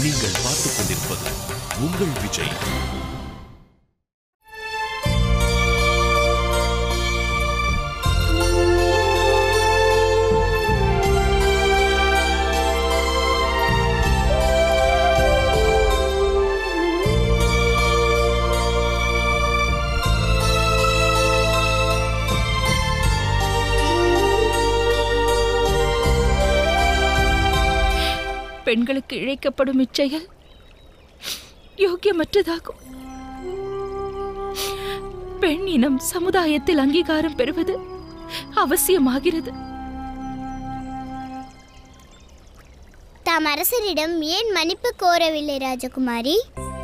நீங்கள் பார்த்துக் கொண்டிருப்பது உங்கள் விஜய் பெண்களுக்கு இழைக்கப்படும் இச்செயல் யோக்கியமற்றதாகும் பெண் இனம் சமுதாயத்தில் அங்கீகாரம் பெறுவது அவசியமாகிறது தாம் அரசரிடம் ஏன் மன்னிப்பு கோரவில்லை ராஜகுமாரி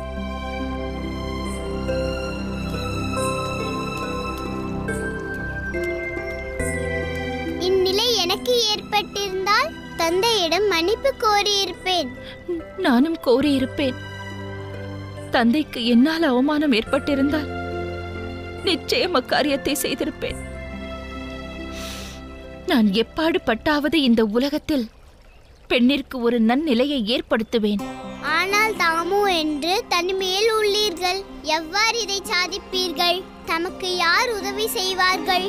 இந்நிலை எனக்கு ஏற்பட்டிருந்தால் தந்தையிடம் மன்னிப்பு கோரியிருப்பேன் நானும் கோரியிருப்பேன் தந்தைக்கு என்னால் அவமானம் ஏற்பட்டிருந்தால் நிச்சயம் அக்காரியத்தை செய்திருப்பேன் நான் எப்பாடு பட்டாவது இந்த உலகத்தில் பெண்ணிற்கு ஒரு நன்னிலையை ஏற்படுத்துவேன் ஆனால் தாமு என்று தனிமேல் உள்ளீர்கள் எவ்வாறு இதை சாதிப்பீர்கள் தமக்கு யார் உதவி செய்வார்கள்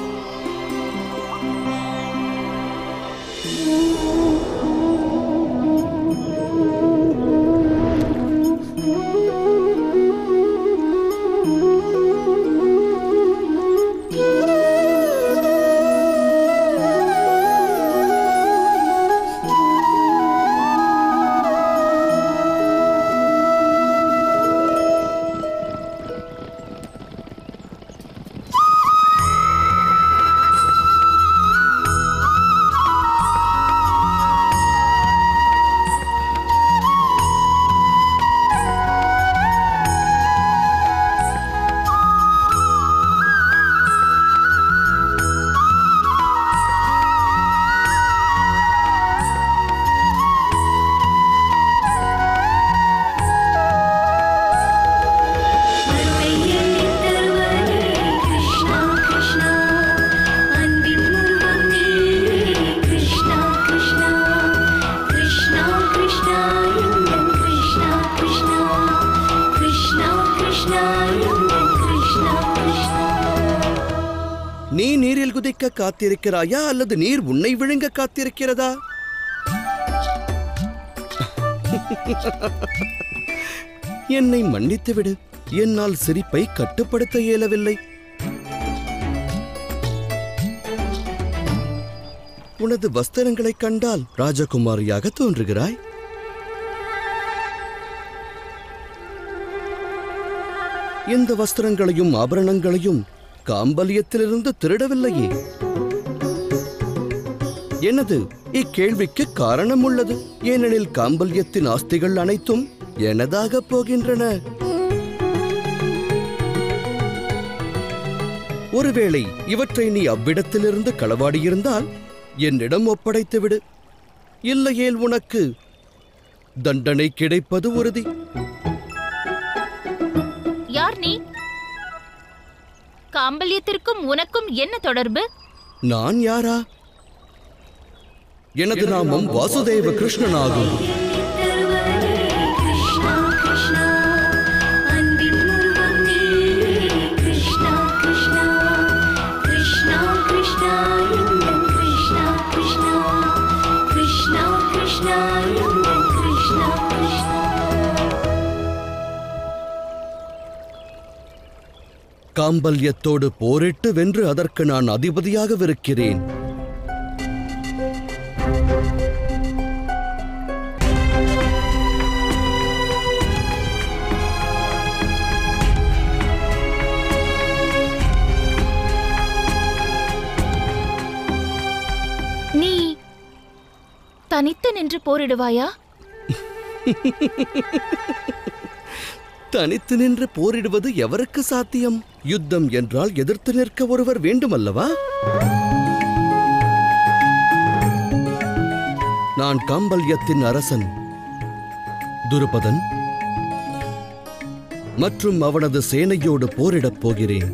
நீ நீரில் குதிக்க காத்திருக்கிறாயா அல்லது நீர் உன்னை விழுங்க காத்திருக்கிறதா என்னை மன்னித்துவிடு என்னால் சிரிப்பை கட்டுப்படுத்த இயலவில்லை உனது வஸ்திரங்களைக் கண்டால் ராஜகுமாரியாக தோன்றுகிறாய் இந்த வஸ்திரங்களையும் ஆபரணங்களையும் காம்பலியத்திலிருந்து திருடவில்லையே எனது இக்கேள்விக்கு காரணம் உள்ளது ஏனெனில் காம்பல்யத்தின் ஆஸ்திகள் அனைத்தும் எனதாகப் போகின்றன ஒருவேளை இவற்றை நீ அவ்விடத்திலிருந்து களவாடியிருந்தால் என்னிடம் ஒப்படைத்து விடு இல்லையேல் உனக்கு தண்டனை கிடைப்பது உறுதி யார் நீ காம்பல்யத்திற்கும் உனக்கும் என்ன தொடர்பு நான் யாரா எனது நாமம் வாசுதேவ கிருஷ்ணனாகும் காம்பல்யத்தோடு போரிட்டு வென்று அதற்கு நான் அதிபதியாகவிருக்கிறேன் நீ தனித்து நின்று போரிடுவாயா தனித்து நின்று போரிடுவது எவருக்கு சாத்தியம் யுத்தம் என்றால் எதிர்த்து நிற்க ஒருவர் வேண்டுமல்லவா நான் காம்பல்யத்தின் அரசன் துருபதன் மற்றும் அவனது சேனையோடு போரிடப் போகிறேன்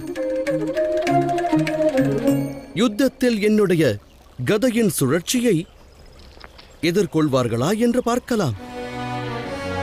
யுத்தத்தில் என்னுடைய கதையின் சுழற்சியை எதிர்கொள்வார்களா என்று பார்க்கலாம்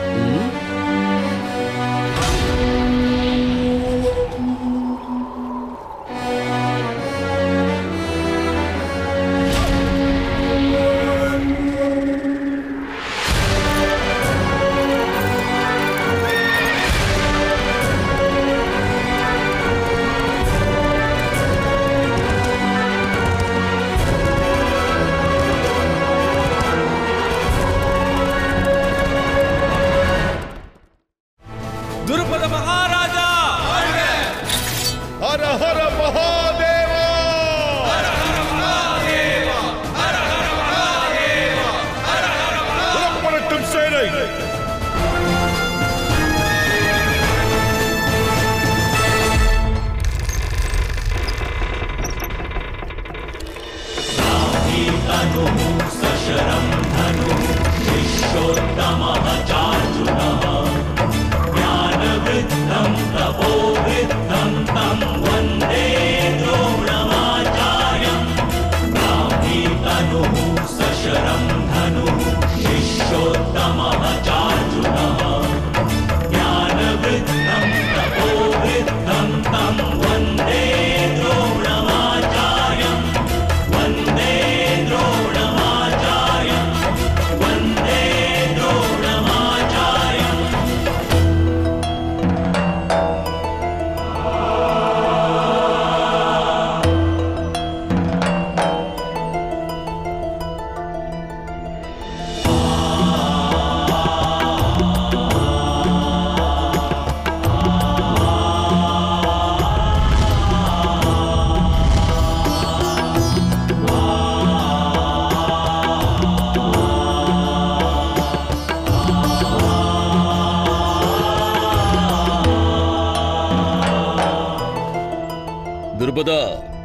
துருபதா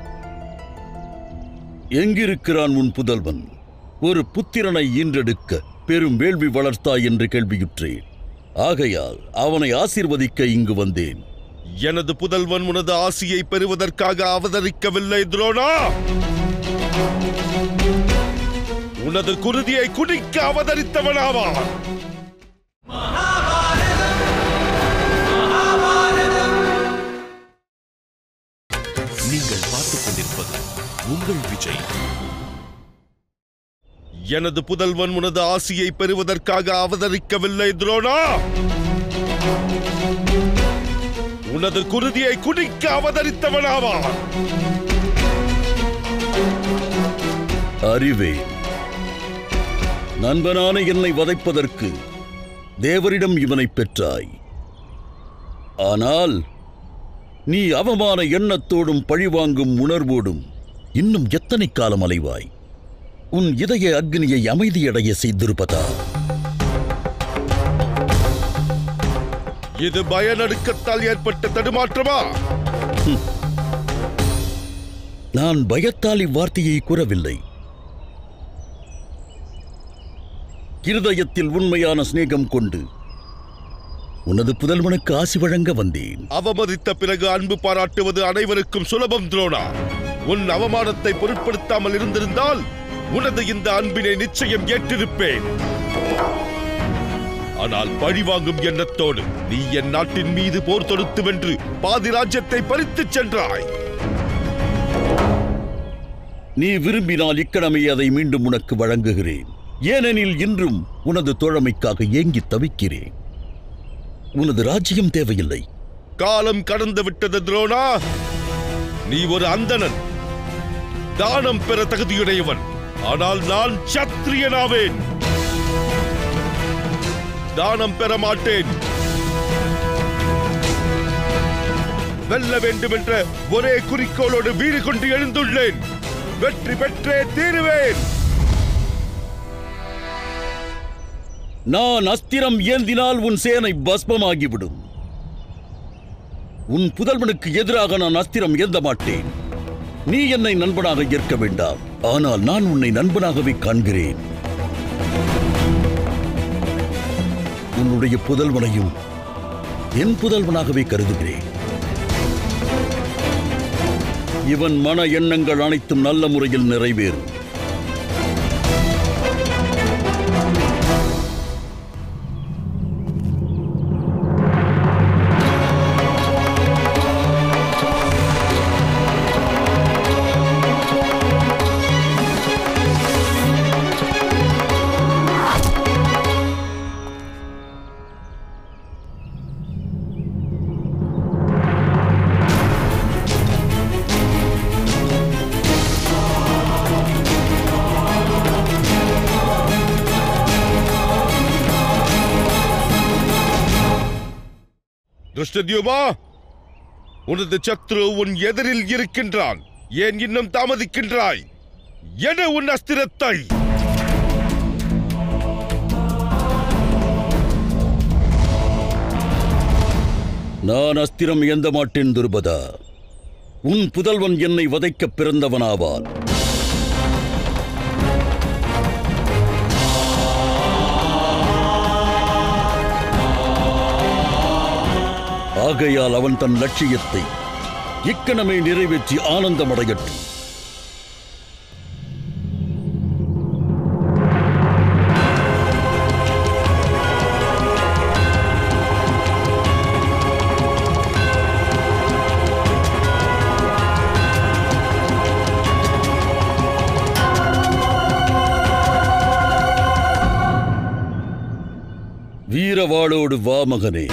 எங்கிருக்கிறான் உன் புதல்வன் ஒரு புத்திரனை ஈன்றெடுக்க பெரும் வேள்வி வளர்த்தாய் என்று கேள்வியுற்றேன் ஆகையால் அவனை ஆசீர்வதிக்க இங்கு வந்தேன் எனது புதல்வன் உனது ஆசியை பெறுவதற்காக அவதரிக்கவில்லை துரோணா உனது குருதியை குடிக்க அவதரித்தவனாவான் நீங்கள் பார்த்துக் கொண்டிருப்பது உங்கள் விஜய் எனது புதல்வன் உனது ஆசியை பெறுவதற்காக அவதரிக்கவில்லை துரோணா உனது குருதியை குடிக்க அவதரித்தவனாவான் அறிவே நண்பனான என்னை வதைப்பதற்கு தேவரிடம் இவனை பெற்றாய் ஆனால் நீ அவமான எண்ணத்தோடும் பழிவாங்கும் உணர்வோடும் இன்னும் எத்தனை காலம் அலைவாய் உன் இதய அக்னியை அமைதியடைய செய்திருப்பதா இது பயநடுக்கத்தால் ஏற்பட்ட தடுமாற்றமா நான் பயத்தால் இவ்வார்த்தையை கூறவில்லை இருதயத்தில் உண்மையான சிநேகம் கொண்டு உனது புதல்வனுக்கு ஆசி வழங்க வந்தேன் அவமதித்த பிறகு அன்பு பாராட்டுவது அனைவருக்கும் சுலபம் துரோணா உன் அவமானத்தை பொருட்படுத்தாமல் இருந்திருந்தால் உனது இந்த அன்பினை நிச்சயம் ஏற்றிருப்பேன் ஆனால் பழிவாங்கும் எண்ணத்தோடு நீ என் நாட்டின் மீது போர் தொடுத்து வென்று பாதி ராஜ்யத்தை பறித்துச் சென்றாய் நீ விரும்பினால் இக்கணமே அதை மீண்டும் உனக்கு வழங்குகிறேன் ஏனெனில் இன்றும் உனது தோழமைக்காக ஏங்கி தவிக்கிறேன் உனது ராஜ்யம் தேவையில்லை காலம் கடந்து விட்டது துரோணா நீ ஒரு அந்தணன் தானம் பெற தகுதியுடையவன் ஆனால் நான் சத்திரியனாவேன் தானம் பெற மாட்டேன் வெல்ல வேண்டும் என்ற ஒரே குறிக்கோளோடு வீடு கொண்டு எழுந்துள்ளேன் வெற்றி பெற்றே தீருவேன் நான் அஸ்திரம் ஏந்தினால் உன் சேனை பஸ்மமாகிவிடும் உன் புதல்வனுக்கு எதிராக நான் அஸ்திரம் ஏந்த மாட்டேன் நீ என்னை நண்பனாக ஏற்க வேண்டாம் ஆனால் நான் உன்னை நண்பனாகவே காண்கிறேன் உன்னுடைய புதல்வனையும் என் புதல்வனாகவே கருதுகிறேன் இவன் மன எண்ணங்கள் அனைத்தும் நல்ல முறையில் நிறைவேறும் துஷ்டத்யுமா உனது சத்ரு உன் எதிரில் இருக்கின்றான் ஏன் இன்னும் தாமதிக்கின்றாய் என உன் அஸ்திரத்தை நான் அஸ்திரம் எந்த மாட்டேன் துருபதா உன் புதல்வன் என்னை வதைக்கப் பிறந்தவனாவான் ஆகையால் அவன் தன் லட்சியத்தை இக்கணமே நிறைவேற்றி ஆனந்தமடையட்டும் வீரவாளோடு வா மகனே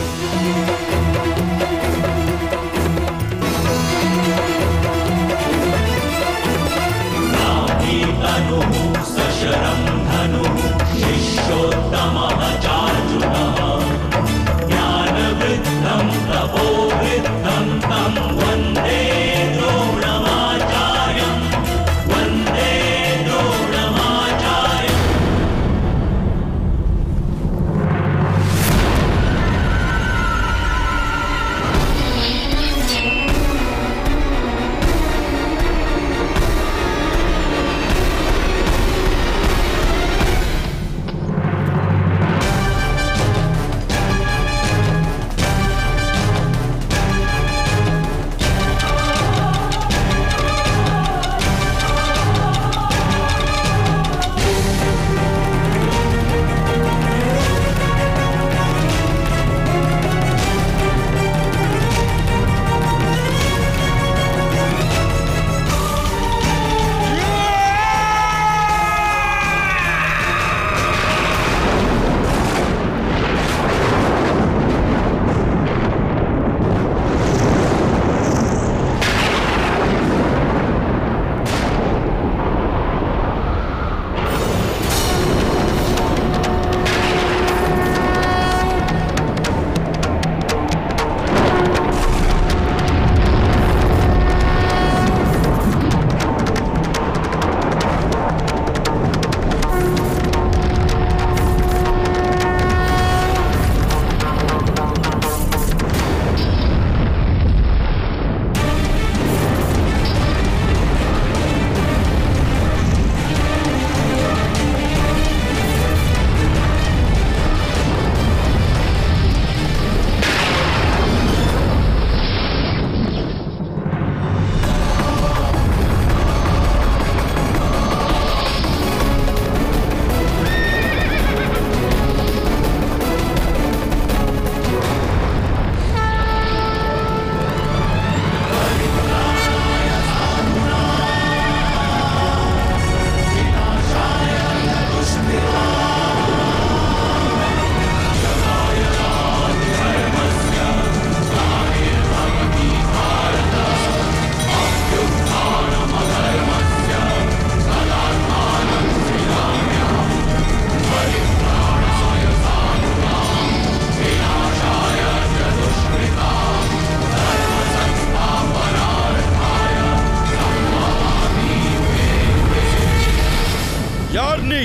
யார் நீ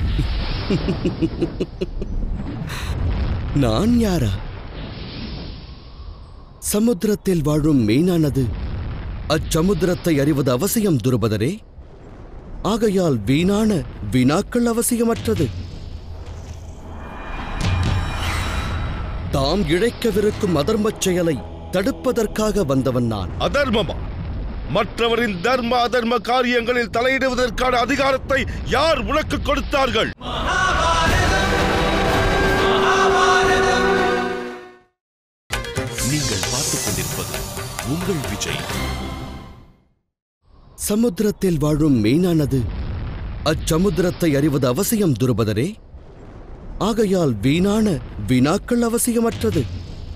நான் யாரா சமுத்திரத்தில் வாழும் மீனானது அச்சமுத்திரத்தை அறிவது அவசியம் துருபதரே ஆகையால் வீணான வினாக்கள் அவசியமற்றது தாம் இழைக்கவிருக்கும் அதர்மச் செயலை தடுப்பதற்காக வந்தவன் நான் அதர்மமா மற்றவரின் தர்ம அதர்ம காரியங்களில் தலையிடுவதற்கான அதிகாரத்தை யார் உனக்கு கொடுத்தார்கள் நீங்கள் பார்த்துக் கொண்டிருப்பது உங்கள் விஜய் சமுத்திரத்தில் வாழும் மீனானது அச்சமுத்திரத்தை அறிவது அவசியம் துருபதரே ஆகையால் வீணான வினாக்கள் அவசியமற்றது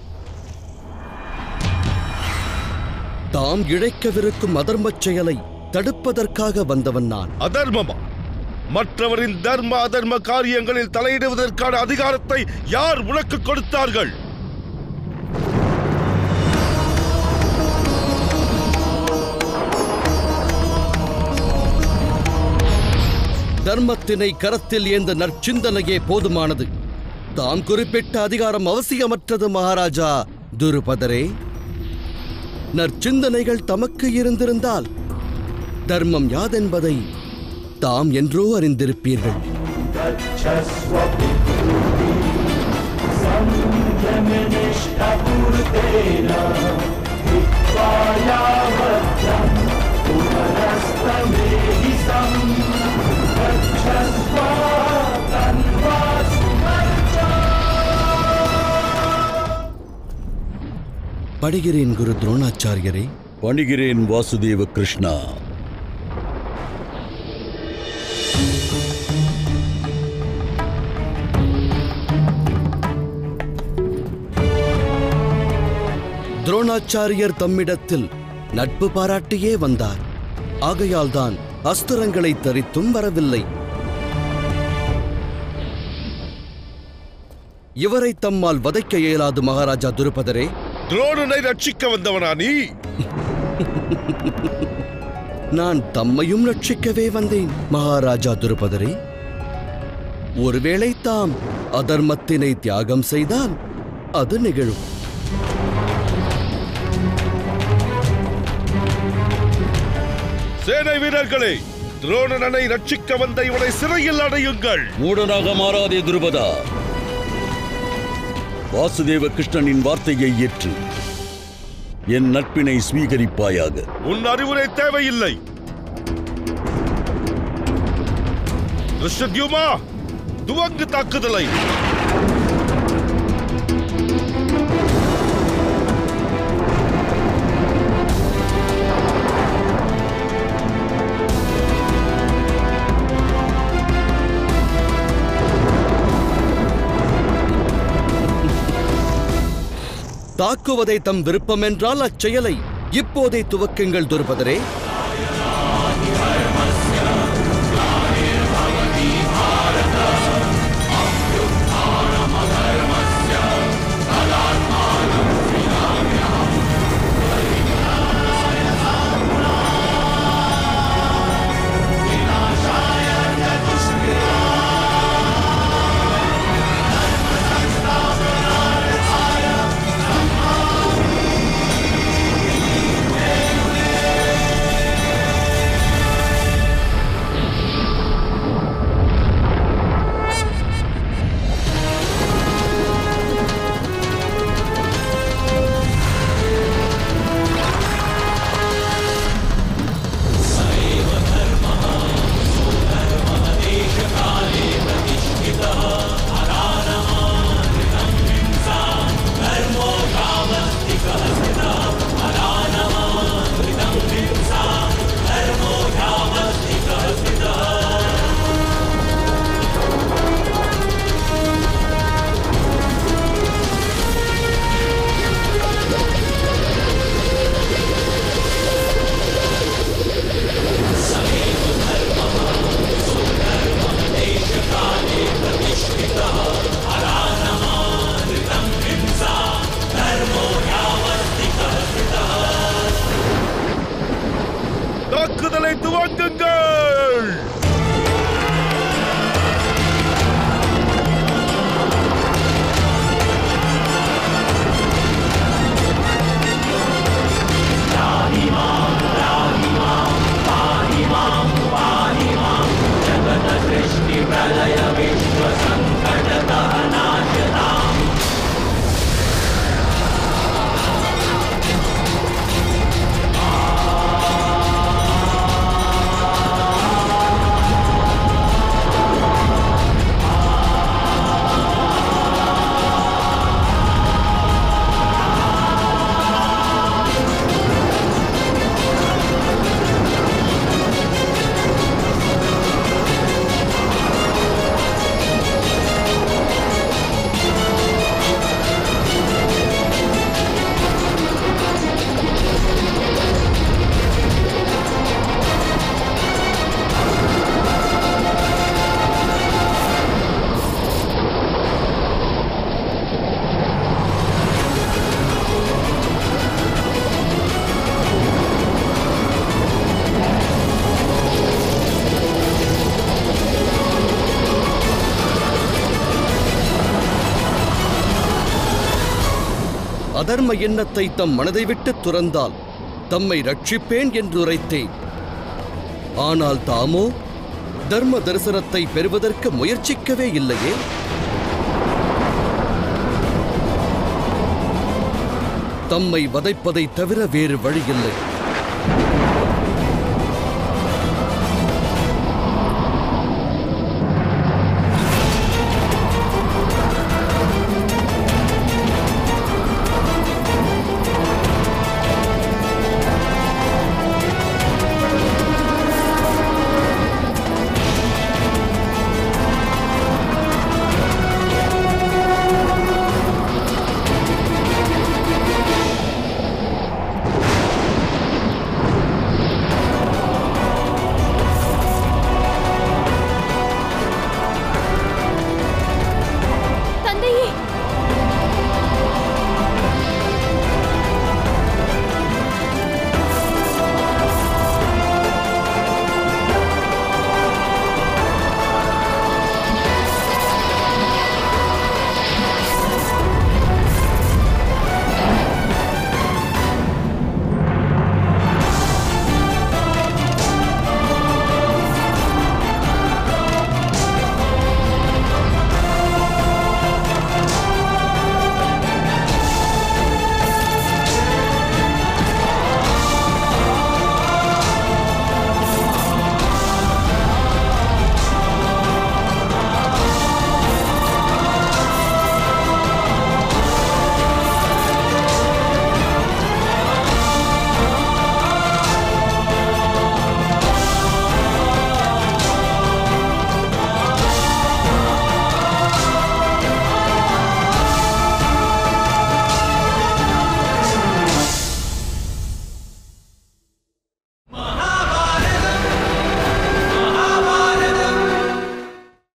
தாம் இழைக்கவிருக்கும் அதர்மச் செயலை தடுப்பதற்காக வந்தவன் நான் அதர்மமா மற்றவரின் தர்ம அதர்ம காரியங்களில் தலையிடுவதற்கான அதிகாரத்தை யார் உனக்கு கொடுத்தார்கள் தர்மத்தினை கரத்தில் ஏந்த நற்சிந்தனையே போதுமானது தாம் குறிப்பிட்ட அதிகாரம் அவசியமற்றது மகாராஜா துருபதரே நற்சிந்தனைகள் தமக்கு இருந்திருந்தால் தர்மம் யாதென்பதை தாம் என்றோ அறிந்திருப்பீர்கள் படுகிறேன் குரு துரோணாச்சாரியரே பணிகிறேன் வாசுதேவ கிருஷ்ணா துரோணாச்சாரியர் தம்மிடத்தில் நட்பு பாராட்டியே வந்தார் ஆகையால்தான் அஸ்திரங்களை தரித்தும் வரவில்லை இவரை தம்மால் வதைக்க இயலாது மகாராஜா துருபதரே துரோணனை ரட்சிக்க வந்தவனா நீ நான் தம்மையும் ரட்சிக்கவே வந்தேன் மகாராஜா துருபதரே ஒருவேளை தாம் அதர்மத்தினை தியாகம் செய்தால் அது நிகழும் சேனை வீரர்களே துரோணனை ரட்சிக்க வந்த இவனை சிறையில் அடையுங்கள் மூடனாக மாறாதே துருபதா வாசுதேவ கிருஷ்ணனின் வார்த்தையை ஏற்று என் நட்பினை ஸ்வீகரிப்பாயாக உன் அறிவுரை தேவையில்லை ரிஷத்யுமா துவங்கு தாக்குதலை தாக்குவதை தம் விருப்பமென்றால் அச்செயலை இப்போதே துவக்குங்கள் துருபதரே அதர்ம எண்ணத்தை தம் மனதை விட்டு துறந்தால் தம்மை ரட்சிப்பேன் என்று உரைத்தேன் ஆனால் தாமோ தர்ம தரிசனத்தை பெறுவதற்கு முயற்சிக்கவே இல்லையே தம்மை வதைப்பதை தவிர வேறு வழியில்லை